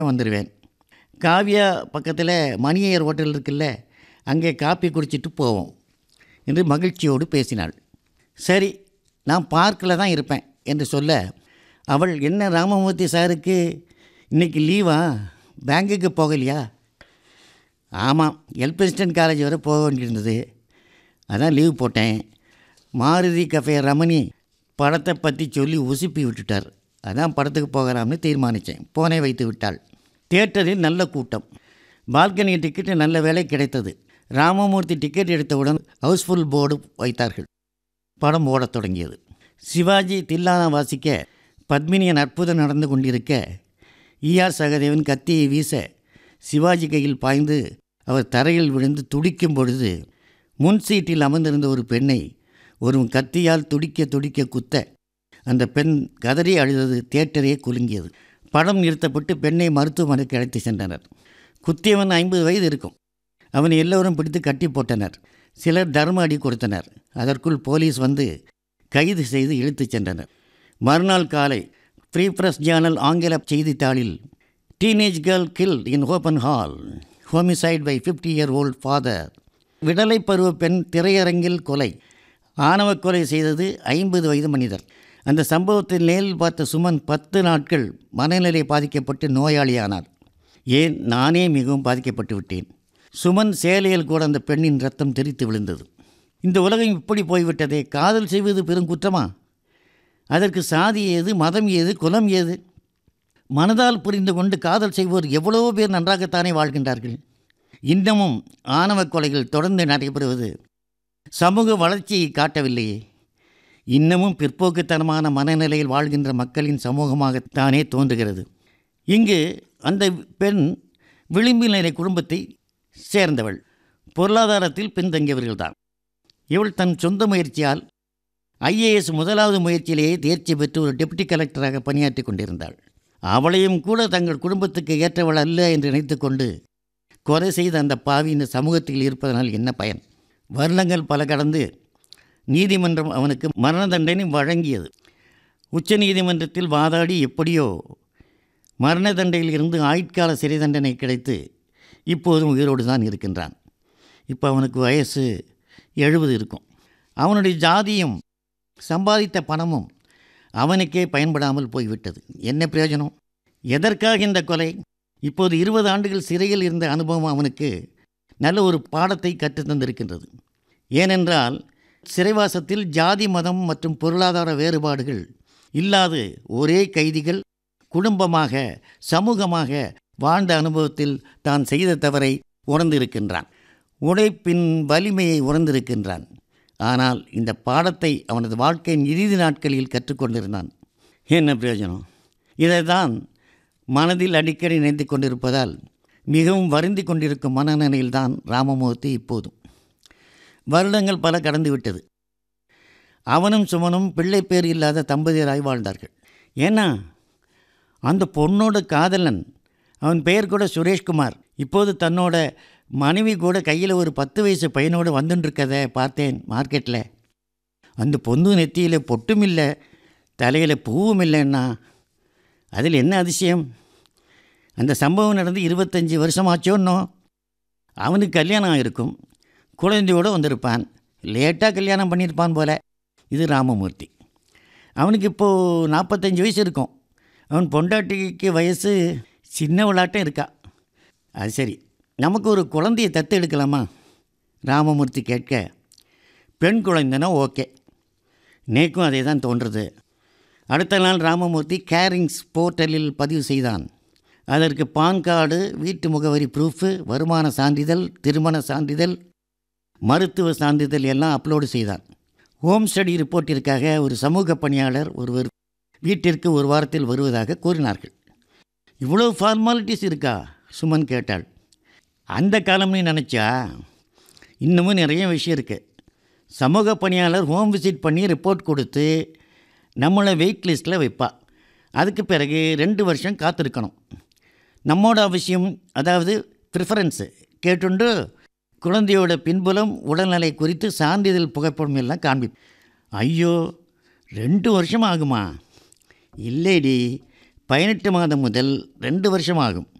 வந்துடுவேன் காவியா பக்கத்தில் மணியர் ஹோட்டல் இருக்குல்ல அங்கே காப்பி குடிச்சிட்டு போவோம் என்று மகிழ்ச்சியோடு பேசினாள் சரி நான் பார்க்கில் தான் இருப்பேன் என்று சொல்ல அவள் என்ன ராமமூர்த்தி சாருக்கு இன்னைக்கு லீவா பேங்குக்கு போகலையா ஆமாம் எல்பிஸ்டன் காலேஜ் வரை போக வேண்டியிருந்தது அதான் லீவ் போட்டேன் மாருதி கஃபே ரமணி படத்தை பற்றி சொல்லி உசுப்பி விட்டுட்டார் அதான் படத்துக்கு போகலாம்னு தீர்மானித்தேன் போனே வைத்து விட்டாள் தியேட்டரில் நல்ல கூட்டம் பால்கனி டிக்கெட்டு நல்ல வேலை கிடைத்தது ராமமூர்த்தி டிக்கெட் எடுத்தவுடன் ஹவுஸ்ஃபுல் போர்டு வைத்தார்கள் படம் ஓடத் தொடங்கியது சிவாஜி தில்லானா வாசிக்க பத்மினியின் அற்புதம் நடந்து கொண்டிருக்க ஈஆர் சகதேவன் கத்தியை வீச சிவாஜி கையில் பாய்ந்து அவர் தரையில் விழுந்து துடிக்கும் பொழுது முன் சீட்டில் அமர்ந்திருந்த ஒரு பெண்ணை ஒரு கத்தியால் துடிக்க துடிக்க குத்த அந்த பெண் கதறி அழுதது தியேட்டரே குலுங்கியது படம் நிறுத்தப்பட்டு பெண்ணை மருத்துவமனைக்கு அழைத்து சென்றனர் குத்தியவன் ஐம்பது வயது இருக்கும் அவனை எல்லோரும் பிடித்து கட்டி போட்டனர் சிலர் தர்ம அடி கொடுத்தனர் அதற்குள் போலீஸ் வந்து கைது செய்து இழுத்துச் சென்றனர் மறுநாள் காலை ஃப்ரீ பிரஸ் ஜேர்னல் ஆங்கில செய்தித்தாளில் teenage girl kill in open hall homicide by fifty year old father விடலை பருவ பெண் திரையரங்கில் கொலை ஆணவ கொலை செய்தது ஐம்பது வயது மனிதர் அந்த சம்பவத்தில் நேரில் பார்த்த சுமன் பத்து நாட்கள் மனநிலை பாதிக்கப்பட்டு நோயாளியானார் ஏன் நானே மிகவும் பாதிக்கப்பட்டு விட்டேன் சுமன் சேலையில் கூட அந்த பெண்ணின் ரத்தம் தெரித்து விழுந்தது இந்த உலகம் இப்படி போய்விட்டதே காதல் செய்வது பெரும் குற்றமா அதற்கு சாதி ஏது மதம் ஏது குலம் ஏது மனதால் புரிந்து கொண்டு காதல் செய்வோர் எவ்வளவோ பேர் நன்றாகத்தானே வாழ்கின்றார்கள் இன்னமும் ஆணவ கொலைகள் தொடர்ந்து நடைபெறுவது சமூக வளர்ச்சியை காட்டவில்லையே இன்னமும் பிற்போக்குத்தனமான மனநிலையில் வாழ்கின்ற மக்களின் சமூகமாகத்தானே தோன்றுகிறது இங்கு அந்த பெண் விளிம்பில் நிலை குடும்பத்தை சேர்ந்தவள் பொருளாதாரத்தில் பின்தங்கியவர்கள்தான் இவள் தன் சொந்த முயற்சியால் ஐஏஎஸ் முதலாவது முயற்சியிலேயே தேர்ச்சி பெற்று ஒரு டெப்டி கலெக்டராக பணியாற்றி கொண்டிருந்தாள் அவளையும் கூட தங்கள் குடும்பத்துக்கு ஏற்றவள் அல்ல என்று நினைத்துக்கொண்டு கொலை செய்த அந்த பாவி இந்த சமூகத்தில் இருப்பதனால் என்ன பயன் வருடங்கள் பல கடந்து நீதிமன்றம் அவனுக்கு மரண தண்டனை வழங்கியது உச்ச நீதிமன்றத்தில் வாதாடி எப்படியோ மரண தண்டையில் இருந்து ஆயுட்கால சிறை தண்டனை கிடைத்து இப்போதும் உயிரோடு தான் இருக்கின்றான் இப்போ அவனுக்கு வயசு எழுபது இருக்கும் அவனுடைய ஜாதியும் சம்பாதித்த பணமும் அவனுக்கே பயன்படாமல் போய்விட்டது என்ன பிரயோஜனம் எதற்காக இந்த கொலை இப்போது இருபது ஆண்டுகள் சிறையில் இருந்த அனுபவம் அவனுக்கு நல்ல ஒரு பாடத்தை கற்றுத் தந்திருக்கின்றது ஏனென்றால் சிறைவாசத்தில் ஜாதி மதம் மற்றும் பொருளாதார வேறுபாடுகள் இல்லாது ஒரே கைதிகள் குடும்பமாக சமூகமாக வாழ்ந்த அனுபவத்தில் தான் செய்த தவறை உணர்ந்திருக்கின்றான் உழைப்பின் வலிமையை உணர்ந்திருக்கின்றான் ஆனால் இந்த பாடத்தை அவனது வாழ்க்கையின் இறுதி நாட்களில் கற்றுக்கொண்டிருந்தான் என்ன பிரயோஜனம் இதைத்தான் மனதில் அடிக்கடி நினைத்து கொண்டிருப்பதால் மிகவும் வருந்தி கொண்டிருக்கும் மனநிலையில்தான் ராமமூர்த்தி இப்போதும் வருடங்கள் பல கடந்து விட்டது அவனும் சுமனும் பிள்ளை பேர் இல்லாத தம்பதியராய் வாழ்ந்தார்கள் ஏன்னா அந்த பொண்ணோட காதலன் அவன் பெயர் கூட சுரேஷ்குமார் இப்போது தன்னோட மனைவி கூட கையில் ஒரு பத்து வயசு பையனோடு வந்துட்டுருக்கதை பார்த்தேன் மார்க்கெட்டில் அந்த பொண்ணு நெத்தியில் பொட்டும் இல்லை தலையில் பூவும் இல்லைன்னா அதில் என்ன அதிசயம் அந்த சம்பவம் நடந்து இருபத்தஞ்சி வருஷமாச்சோன்னோ அவனுக்கு கல்யாணம் ஆகிருக்கும் குழந்தையோடு வந்திருப்பான் லேட்டாக கல்யாணம் பண்ணியிருப்பான் போல இது ராமமூர்த்தி அவனுக்கு இப்போது நாற்பத்தஞ்சு வயசு இருக்கும் அவன் பொண்டாட்டிக்கு வயசு சின்ன விளாட்டம் இருக்கா அது சரி நமக்கு ஒரு குழந்தையை தத்து எடுக்கலாமா ராமமூர்த்தி கேட்க பெண் குழந்தைனா ஓகே நேக்கும் அதே தான் தோன்றுறது அடுத்த நாள் ராமமூர்த்தி கேரிங்ஸ் போர்ட்டலில் பதிவு செய்தான் அதற்கு பான் கார்டு வீட்டு முகவரி ப்ரூஃபு வருமான சான்றிதழ் திருமண சான்றிதழ் மருத்துவ சான்றிதழ் எல்லாம் அப்லோடு செய்தான் ஹோம் ஸ்டடி ரிப்போர்ட்டிற்காக ஒரு சமூக பணியாளர் ஒருவர் வீட்டிற்கு ஒரு வாரத்தில் வருவதாக கூறினார்கள் இவ்வளோ ஃபார்மாலிட்டிஸ் இருக்கா சுமன் கேட்டாள் அந்த காலம்னு நினச்சா இன்னமும் நிறைய விஷயம் இருக்குது சமூக பணியாளர் ஹோம் விசிட் பண்ணி ரிப்போர்ட் கொடுத்து நம்மளை வெயிட் லிஸ்ட்டில் வைப்பா அதுக்கு பிறகு ரெண்டு வருஷம் காத்திருக்கணும் நம்மோட அவசியம் அதாவது ப்ரிஃபரன்ஸு கேட்டுண்டு குழந்தையோட பின்புலம் உடல்நிலை குறித்து சான்றிதழ் புகைப்படம் எல்லாம் காண்பி ஐயோ ரெண்டு வருஷம் ஆகுமா இல்லைடி பதினெட்டு மாதம் முதல் ரெண்டு வருஷம் ஆகும்